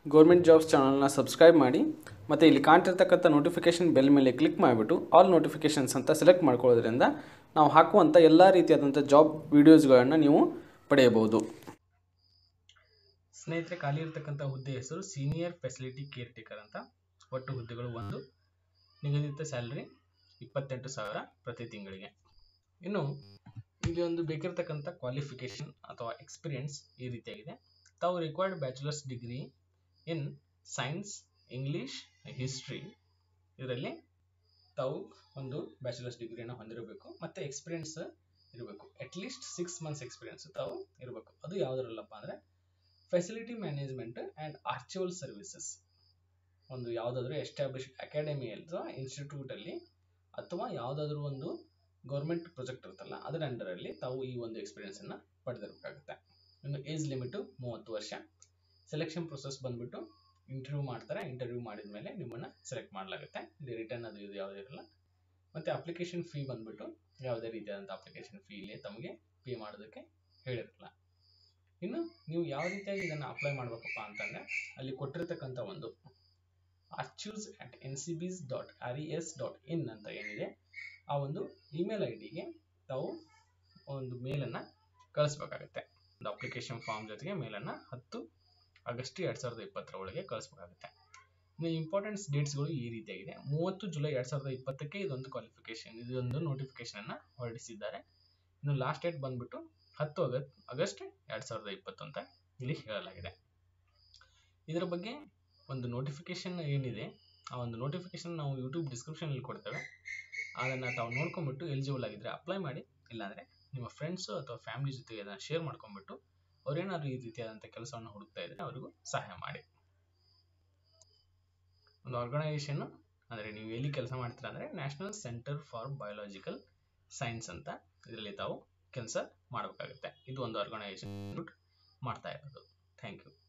government jobs ಚಾನಲ್ನ subscribe ಮಾಡಿ ಮತ್ತು ಇಲ್ಲಿ ಕಾಣ್ತಿರ್ತಕ್ಕಂಥ ನೋಟಿಫಿಕೇಷನ್ ಬೆಲ್ ಮೇಲೆ ಕ್ಲಿಕ್ ಮಾಡಿಬಿಟ್ಟು ಆಲ್ ನೋಟಿಫಿಕೇಷನ್ಸ್ ಅಂತ ಸೆಲೆಕ್ಟ್ ಮಾಡ್ಕೊಳ್ಳೋದ್ರಿಂದ ನಾವು ಹಾಕುವಂಥ ಎಲ್ಲ ರೀತಿಯಾದಂಥ ಜಾಬ್ ವೀಡಿಯೋಸ್ಗಳನ್ನು ನೀವು ಪಡೆಯಬಹುದು ಸ್ನೇಹಿತರೆ ಖಾಲಿ ಇರತಕ್ಕಂಥ ಹುದ್ದೆ ಹೆಸರು ಸೀನಿಯರ್ ಫೆಸಿಲಿಟಿ ಕೇರ್ ಟೇಕರ್ ಅಂತ ಒಟ್ಟು ಹುದ್ದೆಗಳು ಒಂದು ನಿಗದಿತ ಸ್ಯಾಲರಿ ಇಪ್ಪತ್ತೆಂಟು ಸಾವಿರ ಪ್ರತಿ ತಿಂಗಳಿಗೆ ಇನ್ನು ಇಲ್ಲಿ ಒಂದು ಬೇಕಿರತಕ್ಕಂಥ ಕ್ವಾಲಿಫಿಕೇಶನ್ ಅಥವಾ ಎಕ್ಸ್ಪೀರಿಯನ್ಸ್ ಈ ರೀತಿಯಾಗಿದೆ ತಾವು required bachelors degree in science English history ಇದರಲ್ಲಿ ತಾವು ಒಂದು ಬ್ಯಾಚುಲರ್ಸ್ ಡಿಗ್ರಿಯನ್ನು ಹೊಂದಿರಬೇಕು ಮತ್ತು ಎಕ್ಸ್ಪೀರಿಯನ್ಸ್ ಇರಬೇಕು ಅಟ್ಲೀಸ್ಟ್ ಸಿಕ್ಸ್ ಮಂತ್ಸ್ ಎಕ್ಸ್ಪೀರಿಯನ್ಸ್ ತಾವು ಇರಬೇಕು ಅದು ಯಾವುದರಲ್ಲಪ್ಪ ಅಂದರೆ facility management and archival services ಒಂದು ಯಾವುದಾದ್ರೂ ಎಸ್ಟಾಬ್ಲಿಷ್ ಅಕಾಡೆಮಿ ಅಥವಾ ಇನ್ಸ್ಟಿಟ್ಯೂಟಲ್ಲಿ ಅಥವಾ ಯಾವುದಾದ್ರೂ ಒಂದು ಗೌರ್ಮೆಂಟ್ ಪ್ರಾಜೆಕ್ಟ್ ಇರುತ್ತಲ್ಲ ಅದರ ಅಂಡರಲ್ಲಿ ತಾವು ಈ ಒಂದು ಎಕ್ಸ್ಪೀರಿಯನ್ಸನ್ನು ಪಡೆದಿರಬೇಕಾಗುತ್ತೆ ಇನ್ನು ಏಜ್ ಲಿಮಿಟು ಮೂವತ್ತು ವರ್ಷ ಸೆಲೆಕ್ಷನ್ ಪ್ರೊಸೆಸ್ ಬಂದ್ಬಿಟ್ಟು ಇಂಟರ್ವ್ಯೂ ಮಾಡ್ತಾರೆ ಇಂಟರ್ವ್ಯೂ ಮಾಡಿದ ಮೇಲೆ ನಿಮ್ಮನ್ನು ಸೆಲೆಕ್ಟ್ ಮಾಡಲಾಗುತ್ತೆ ಇಲ್ಲಿ ರಿಟರ್ನ್ ಅದು ಇದು ಯಾವುದೇ ಇರಲ್ಲ ಮತ್ತು ಅಪ್ಲಿಕೇಶನ್ ಫೀ ಬಂದ್ಬಿಟ್ಟು ಯಾವುದೇ ರೀತಿಯಾದಂಥ ಅಪ್ಲಿಕೇಶನ್ ಫೀ ಇಲ್ಲಿ ತಮಗೆ ಪೇ ಮಾಡೋದಕ್ಕೆ ಹೇಳಿರಲ್ಲ ಇನ್ನು ನೀವು ಯಾವ ರೀತಿಯಾಗಿ ಇದನ್ನು ಅಪ್ಲೈ ಮಾಡಬೇಕಪ್ಪ ಅಂತಂದರೆ ಅಲ್ಲಿ ಕೊಟ್ಟಿರ್ತಕ್ಕಂಥ ಒಂದು archives at N C B S dot R E S dot in ಅಂತ ಏನಿದೆ ಆ ಒಂದು ಇಮೇಲ್ ಐ ಡಿಗೆ ತಾವು ಒಂದು ಮೇಲನ್ನು ಕಳಿಸ್ಬೇಕಾಗತ್ತೆ ಒಂದು ಅಪ್ಲಿಕೇಶನ್ ಫಾರ್ಮ್ ಜೊತೆಗೆ ಮೇಲನ್ನು ಹತ್ತು ಆಗಸ್ಟ್ ಎರಡು ಸಾವಿರದ ಇಪ್ಪತ್ತರ ಒಳಗೆ ಕಳಿಸ್ಬೇಕಾಗುತ್ತೆ ಇನ್ನು ಇಂಪಾರ್ಟೆಂಟ್ಸ್ ಡೇಟ್ಸ್ಗಳು ಈ ರೀತಿಯಾಗಿದೆ ಮೂವತ್ತು ಜುಲೈ ಎರಡು ಸಾವಿರದ ಇಪ್ಪತ್ತಕ್ಕೆ ಇದೊಂದು ಕ್ವಾಲಿಫಿಕೇಶನ್ ಇದೊಂದು ನೋಟಿಫಿಕೇಶನನ್ನು ಹೊರಡಿಸಿದ್ದಾರೆ ಇನ್ನು ಲಾಸ್ಟ್ ಡೇಟ್ ಬಂದ್ಬಿಟ್ಟು ಹತ್ತು ಆಗಸ್ಟ್ ಆಗಸ್ಟ್ ಎರಡು ಸಾವಿರದ ಇಪ್ಪತ್ತು ಅಂತ ಇಲ್ಲಿ ಹೇಳಲಾಗಿದೆ ಇದರ ಬಗ್ಗೆ ಒಂದು ನೋಟಿಫಿಕೇಶನ್ ಏನಿದೆ ಆ ಒಂದು ನೋಟಿಫಿಕೇಶನ್ ನಾವು ಯೂಟ್ಯೂಬ್ ಡಿಸ್ಕ್ರಿಪ್ಷನಲ್ಲಿ ಕೊಡ್ತೇವೆ ಅದನ್ನು ತಾವು ನೋಡ್ಕೊಂಬಿಟ್ಟು ಎಲಿಜಿಬಲ್ ಆಗಿದ್ದರೆ ಅಪ್ಲೈ ಮಾಡಿ ಇಲ್ಲಾಂದರೆ ನಿಮ್ಮ ಫ್ರೆಂಡ್ಸು ಅಥವಾ ಫ್ಯಾಮಿಲಿ ಜೊತೆಗೆ ಅದನ್ನು ಶೇರ್ ಮಾಡ್ಕೊಂಬಿಟ್ಟು ಅವ್ರೇನಾದ್ರು ಈ ರೀತಿಯಾದಂಥ ಕೆಲಸವನ್ನು ಹುಡುಕ್ತಾ ಇದ್ದರೆ ಅವರಿಗೂ ಸಹಾಯ ಮಾಡಿ ಒಂದು ಆರ್ಗನೈಸೇಷನ್ನು ಅಂದರೆ ನೀವು ಎಲ್ಲಿ ಕೆಲಸ ಮಾಡ್ತೀರಾ ಅಂದರೆ national centre for biological science ಅಂತ ಇದರಲ್ಲಿ ತಾವು ಕೆಲಸ ಮಾಡಬೇಕಾಗುತ್ತೆ ಇದು ಒಂದು ಆರ್ಗನೈಸೇಷನ್ ಮಾಡ್ತಾ ಇರೋದು ಥ್ಯಾಂಕ್ ಯು